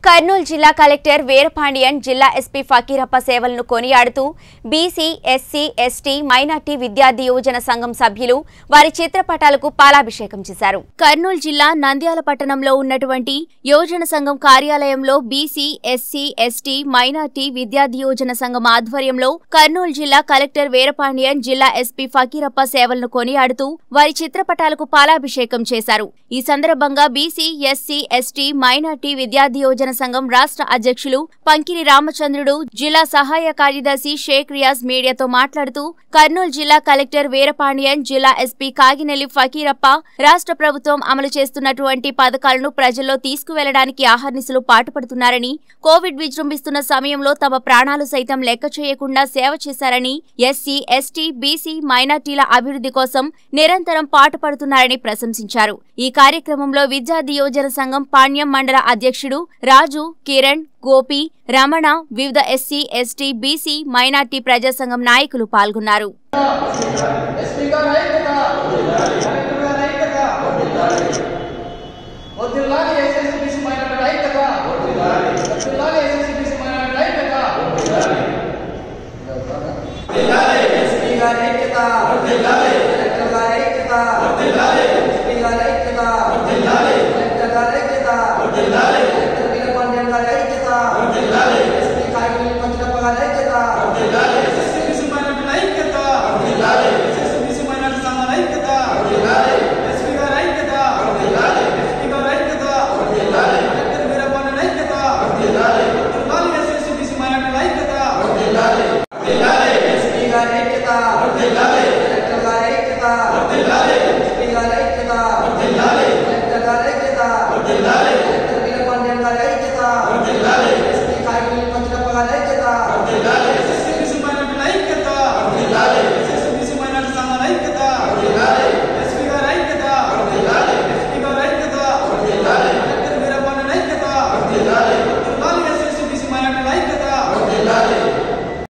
కర్నూలు జిల్లా కలెక్టర్ వీరపాండియన్ జిల్లా ఎస్పీ ఫకీరప్ప సేవలను కొనియాడుతూ బీసీ ఎస్సీ ఎస్టీ మైనార్టీ విద్యార్థి యువజన సంఘం సభ్యులు వారి చిత్రపటాలకు పాలాభిషేకం చేశారు కర్నూలు జిల్లా నంద్యాల పట్టణంలో ఉన్నటువంటి యువజన సంఘం కార్యాలయంలో బీసీ ఎస్సీ ఎస్టీ మైనార్టీ విద్యార్థి యువజన సంఘం ఆధ్వర్యంలో కర్నూలు జిల్లా కలెక్టర్ వీరపాండియన్ జిల్లా ఎస్పీ ఫకీరప్ప సేవలను కొనియాడుతూ వారి చిత్రపటాలకు పాలాభిషేకం చేశారు ఈ సందర్భంగా బీసీ ఎస్సీ ఎస్టీ మైనార్టీ విద్యార్థి యువజన సంఘం రాష్ట్ర అధ్యక్షులు పంకిరి రామచంద్రుడు జిల్లా సహాయ కార్యదర్శి షేక్ రియాజ్ మీడియాతో మాట్లాడుతూ కర్నూలు జిల్లా కలెక్టర్ వీరపాండియన్ జిల్లా ఎస్పీ కాగినెల్లి ఫకీరప్ప రాష్ట్ర ప్రభుత్వం అమలు చేస్తున్నటువంటి పథకాలను ప్రజల్లో తీసుకువెళ్లడానికి ఆహర్నిశలు పాటుపడుతున్నారని కోవిడ్ విజృంభిస్తున్న సమయంలో తమ ప్రాణాలు సైతం లెక్క చేయకుండా సేవ చేశారని ఎస్సీ ఎస్టీ బీసీ మైనార్టీల అభివృద్ధి కోసం నిరంతరం పాటుపడుతున్నారని ప్రశంసించారు ఈ కార్యక్రమంలో విద్యార్థి యువజన సంఘం పాణ్యం మండల అధ్యక్షుడు రాజు కిరణ్ గోపి రమణ వివిధ ఎస్సీ ఎస్టీ బీసీ మైనార్టీ ప్రజా సంఘం నాయకులు పాల్గొన్నారు ఎస్పీ గారు ఐక్యత కలెక్టర్ గారు ఐక్యత